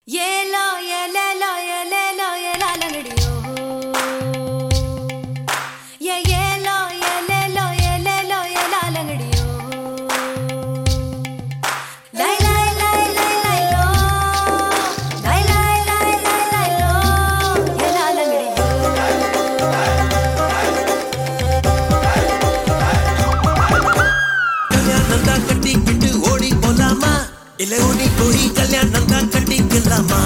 ஏலோ ஏலேலோ ஏலேலோ ஏலாலங்கடியோ ஏ ஏலோ ஏலேலோ ஏலேலோ ஏலாலங்கடியோ லை லை லை லை லைலோ லை லை லை லை லைலோ ஏலாலங்கடியோ கல்யாணம் தான் கட்டிக்கிட்டு ஓடி போலாமா இல்ல ஓடி போய் கல்யாணம் தான் கட்டிக்கலாமா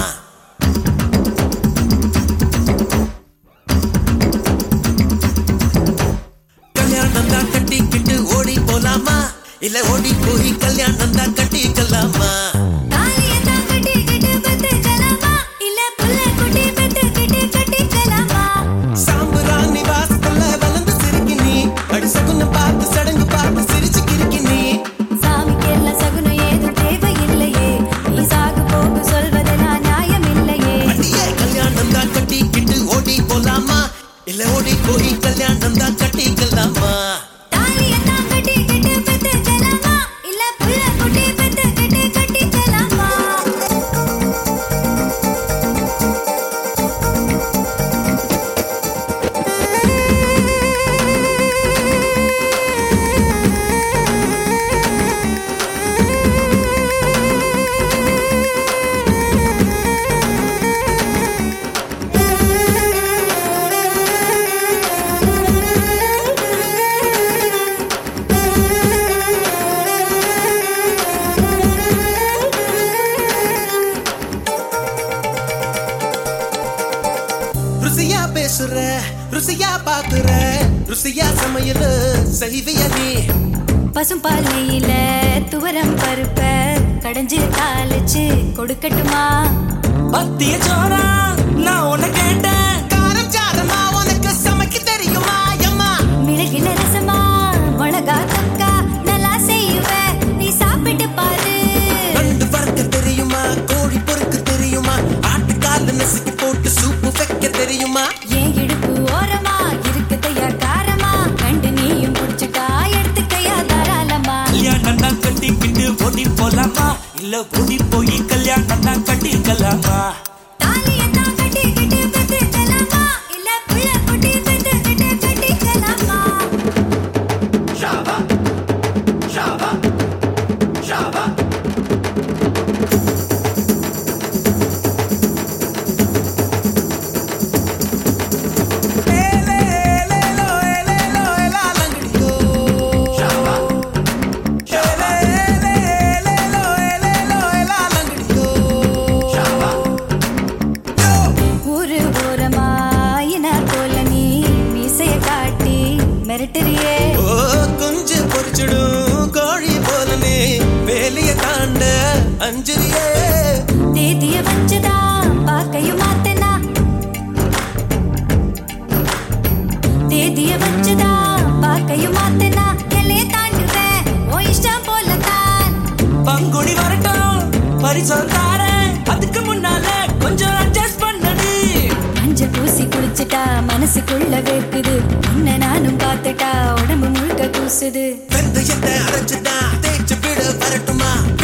கல்யாணம் தான் கட்டிக்கிட்டு ஓடி போலாமா இல்ல ஓடி போய் கல்யாணம் தான் கட்டிக்கலாமா தாலிய தான் கட்டிக்கிட்டு பத்துக்கலாமா இல்ல புள்ள குட்டி பெத்துக்கிட்டு கட்டிக்கலாமா சாம்புராணி வாசத்துல வளர்ந்து சிரிக்கி நீ அடிசகுன்னு பார்த்து சடங்கு பார்த்து சிரிச்சு கிறுக்கி நீ சாமிக்கெல்லாம் சகுனம் ஏதும் தேவையில்லையே நீ சாகு போக்கு சொல்வதெல்லாம் நியாயமில்லையே அடியே கல்யாணம் தான் கட்டிக்கிட்டு ஓடி போலாமா இல்ல ஓடி போய் கல்யாணம் தான் கட்டிக்கலாமா தாலிய தான் கட்டிக்கிட்டு பெத்துக்கலாமா இல்ல புள்ள குட்டி பெத்துக்கிட்டு கட்டிக்கலாமா ருசியா பேசுற ருசியா பாக்குற ருசியா சமையல் செய்விய நீ பசும் பாலையில துவரம் பருப்ப கடைஞ்சு தாளிச்சு கொடுக்கட்டுமா பத்திய சோரா நான் உன்னை கேட்டேன் காரம் சாரமா உனக்கு சமைக்க தெரியுமா அம்மா மிளகில ரசமா மிளகா தக்கா நல்லா செய்வேன் நீ சாப்பிட்டு பாரு நண்டு வறுக்க தெரியுமா கோழி பொறுக்க தெரியுமா ஆட்டுக்கால நசுக்கி போட்டு சூப்பு வைக்க தெரியுமா ஏன் இடுப்பு ஓரமா இருக்குதையா காரமா கண்டு நீயும் குடிச்சுட்டா எடுத்துக்கையா தாராளமா கல்யாணம் தான் கட்டிக்கிட்டு ஓடி போலாமா இல்ல ஓடி போய் கல்யாணம் தான் கட்டிக்கலாமா தாலியத்தான் கட்டிக்கிட்டு பெத்துக்கலாமா இல்ல புள்ள குட்டி பெத்துக்கிட்டு கட்டிக்கலாமா ஊரு ஓரமா இன போல நீ மீசைய காட்டி மிரட்டுறியே ஓ குஞ்சு பொறிச்சிடும் கோழி போலனே வேலைய தாண்ட அஞ்சலியே தேதிய வச்சுதா பாக்கையும் மாத்தனா தேதிய வச்சுதா பாக்கையும் மாத்தனா எல்லைய தாண்டுவேன் ஓ இஷ்டம் போலத்தான் பங்குனி வரட்டும் பரிசம் தாரேன் அதுக்கு முன்னால கொஞ்சம் அட்ஜஸ்ட் பண்ணடு மஞ்ச பூசி குளிச்சுட்டா மனசுக்குள்ள வேர்க்குது உன்னை நானும் பார்த்துட்டா உடம்பு முழுக்க கூசுது வெந்தயத்தை அரைச்சுதான் தேய்ச்சு விட வரட்டுமா